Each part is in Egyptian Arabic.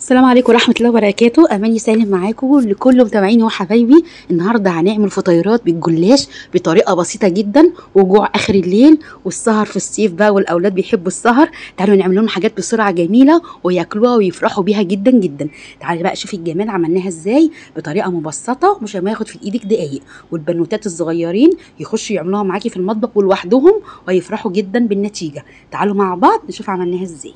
السلام عليكم ورحمة الله وبركاته أماني سالم معاكم لكل متابعيني وحبايبي النهاردة هنعمل فطيرات بالجلاش بطريقة بسيطة جدا وجوع آخر الليل والسهر في الصيف بقى والأولاد بيحبوا السهر تعالوا نعمل لهم حاجات بسرعة جميلة وياكلوها ويفرحوا بيها جدا جدا تعالي بقى شوفي الجمال عملناها ازاي بطريقة مبسطة مش هياخد في ايدك دقايق والبنوتات الصغيرين يخشوا يعملوها معاكي في المطبخ ولوحدهم ويفرحوا جدا بالنتيجة تعالوا مع بعض نشوف عملناها ازاي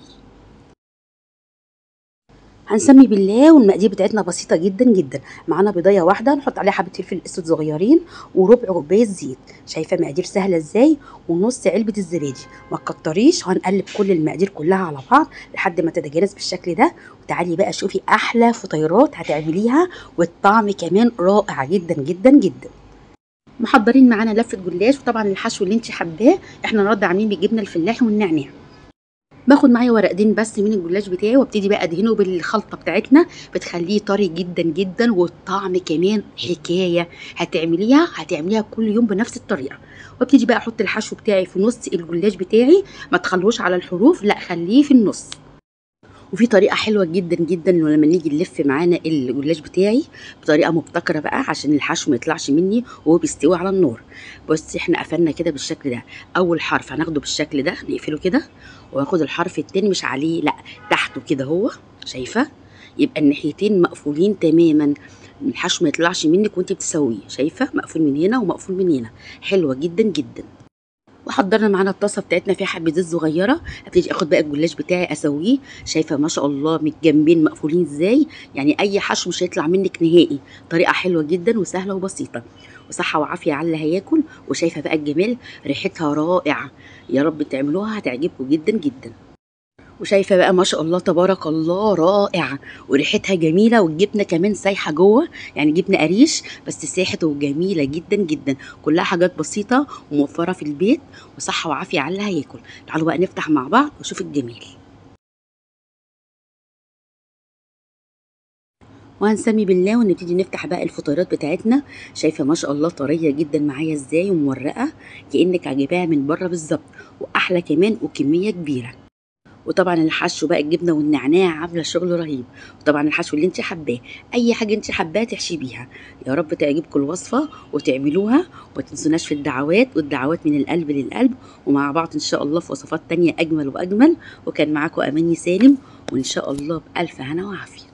هنسمي بالله والمقادير بتاعتنا بسيطه جدا جدا معانا بيضايه واحده نحط عليها حبه فلفل اسود صغيرين وربع كوبايه زيت شايفه مقادير سهله ازاي ونص علبه الزبادي ما تكتريش هنقلب كل المقادير كلها على بعض لحد ما تتجانس بالشكل ده وتعالي بقى شوفي احلى فطيرات هتعمليها والطعم كمان رائع جدا جدا جدا محضرين معانا لفه جلاش وطبعا الحشو اللي انت حباه احنا النهارده عاملين بالجبنه الفلاحي والنعناع باخد معايا ورقتين بس من الجلاش بتاعي وابتدي بقى ادهنه بالخلطه بتاعتنا بتخليه طري جدا جدا والطعم كمان حكايه هتعمليها هتعمليها كل يوم بنفس الطريقه وابتدي بقى احط الحشو بتاعي في نص الجلاش بتاعي ما تخلوش على الحروف لا خليه في النص وفي طريقه حلوه جدا جدا لما نيجي نلف معانا الجلاش بتاعي بطريقه مبتكره بقى عشان الحشو ما يطلعش مني وهو بيستوي على النار بص احنا قفلنا كده بالشكل ده اول حرف هناخده بالشكل ده نقفله كده واخد الحرف التاني مش عليه لا تحته كده هو شايفه يبقى الناحيتين مقفولين تماما الحشو ما يطلعش منك وانت بتسويه شايفه مقفول من هنا ومقفول من هنا حلوه جدا جدا وحضرنا معانا الطاسه بتاعتنا فيها حبه زيت صغيره ابتدي اخد بقى الجلاش بتاعي اسويه شايفه ما شاء الله من الجنبين مقفولين ازاي يعني اي حشو مش هيطلع منك نهائي طريقه حلوه جدا وسهله وبسيطه وصحه وعافيه على اللي هياكل وشايفه بقى الجمال ريحتها رائعه يا رب تعملوها هتعجبكم جدا جدا وشايفه بقى ما شاء الله تبارك الله رائعه وريحتها جميله والجبنه كمان سايحه جوه يعني جبنه قريش بس ساحت وجميله جدا جدا كلها حاجات بسيطه وموفره في البيت وصحه وعافيه على اللي هياكل تعالوا بقى نفتح مع بعض وشوف الجمال وهنسمي بالله ونبتدي نفتح بقى الفطيرات بتاعتنا شايفه ما شاء الله طريه جدا معايا ازاي ومورقه كانك عجباها من بره بالظبط واحلى كمان وكميه كبيره وطبعا الحشو بقى الجبنه والنعناع عامله شغل رهيب وطبعا الحشو اللي انت حباه اي حاجه انت حباها تحشي بيها يا رب تعجبكم الوصفه وتعملوها وما تنسوناش في الدعوات والدعوات من القلب للقلب ومع بعض ان شاء الله في وصفات تانية اجمل واجمل وكان معاكم اماني سالم وان شاء الله بالف هنا وعافيه